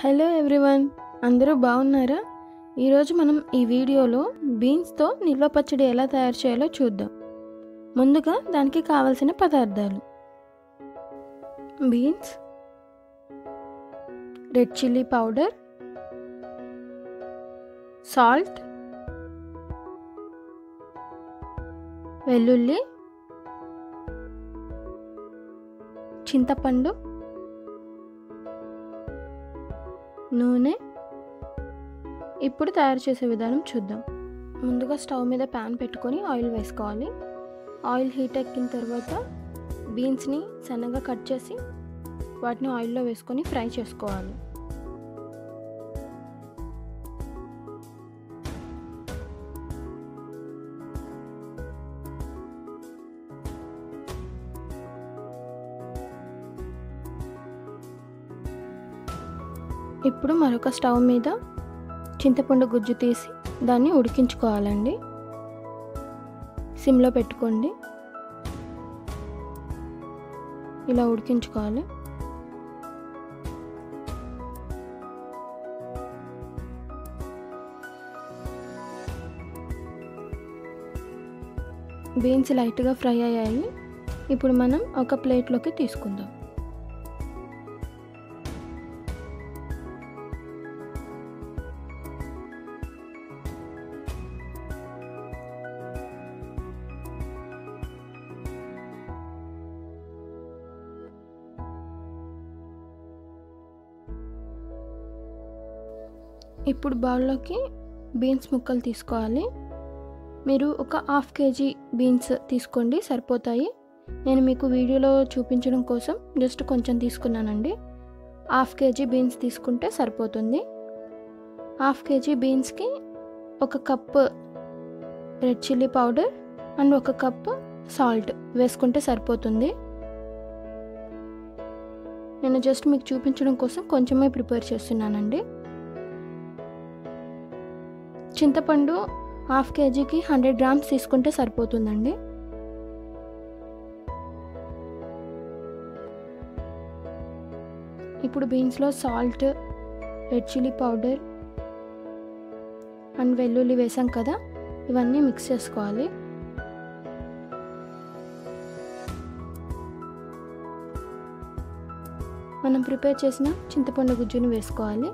hello everyone అందరూ బాగున్నారా ఈరోజు మనం ఈ వీడియోలో బీన్స్తో నిల్వ పచ్చడి ఎలా తయారు చేయాలో చూద్దాం ముందుగా దానికి కావలసిన పదార్థాలు beans red chilli powder salt వెల్లుల్లి చింతపండు నూనె ఇప్పుడు తయారు చేసే విధానం చూద్దాం ముందుగా స్టవ్ మీద ప్యాన్ పెట్టుకొని ఆయిల్ వేసుకోవాలి ఆయిల్ హీట్ ఎక్కిన తర్వాత బీన్స్ని సన్నగా కట్ చేసి వాటిని ఆయిల్లో వేసుకొని ఫ్రై చేసుకోవాలి ఇప్పుడు మరొక స్టవ్ మీద చింతపండు గుజ్జు తీసి దాన్ని ఉడికించుకోవాలండి సిమ్లో పెట్టుకోండి ఇలా ఉడికించుకోవాలి బీన్స్ లైట్గా ఫ్రై అయ్యాయి ఇప్పుడు మనం ఒక ప్లేట్లోకి తీసుకుందాం ఇప్పుడు బౌల్లోకి బీన్స్ ముక్కలు తీసుకోవాలి మీరు ఒక హాఫ్ కేజీ బీన్స్ తీసుకోండి సరిపోతాయి నేను మీకు వీడియోలో చూపించడం కోసం జస్ట్ కొంచెం తీసుకున్నానండి హాఫ్ కేజీ బీన్స్ తీసుకుంటే సరిపోతుంది హాఫ్ కేజీ బీన్స్కి ఒక cup red chilli powder and ఒక కప్ సాల్ట్ వేసుకుంటే సరిపోతుంది నేను జస్ట్ మీకు చూపించడం కోసం కొంచెమే ప్రిపేర్ చేస్తున్నానండి చింతపండు హాఫ్ కేజీకి హండ్రెడ్ గ్రామ్స్ తీసుకుంటే సరిపోతుందండి ఇప్పుడు బీన్స్లో salt red chilli powder and వెల్లుల్లి వేసాం కదా ఇవన్నీ మిక్స్ చేసుకోవాలి మనం ప్రిపేర్ చేసిన చింతపండు గుజ్జుని వేసుకోవాలి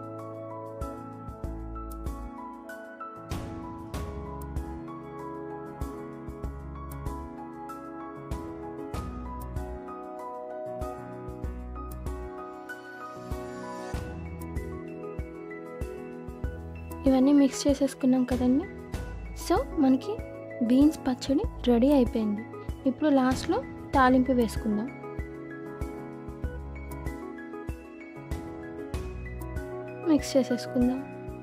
ఇవన్నీ మిక్స్ చేసేసుకున్నాం కదండి సో మనకి బీన్స్ పచ్చడి రెడీ అయిపోయింది ఇప్పుడు లాస్ట్లో తాలింపు వేసుకుందాం మిక్స్ చేసేసుకుందాం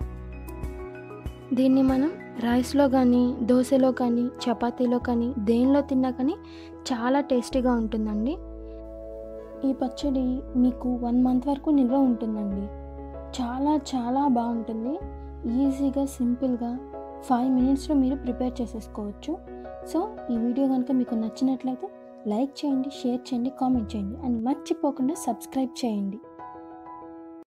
దీన్ని మనం రైస్లో కానీ దోశలో కానీ చపాతీలో కానీ దేనిలో తిన్నా కానీ చాలా టేస్టీగా ఉంటుందండి ఈ పచ్చడి మీకు వన్ మంత్ వరకు నిల్వ ఉంటుందండి చాలా చాలా బాగుంటుంది ఈజీగా సింపుల్గా ఫైవ్ మినిట్స్లో మీరు ప్రిపేర్ చేసేసుకోవచ్చు సో ఈ వీడియో కనుక మీకు నచ్చినట్లయితే లైక్ చేయండి షేర్ చేయండి కామెంట్ చేయండి అండ్ మర్చిపోకుండా సబ్స్క్రైబ్ చేయండి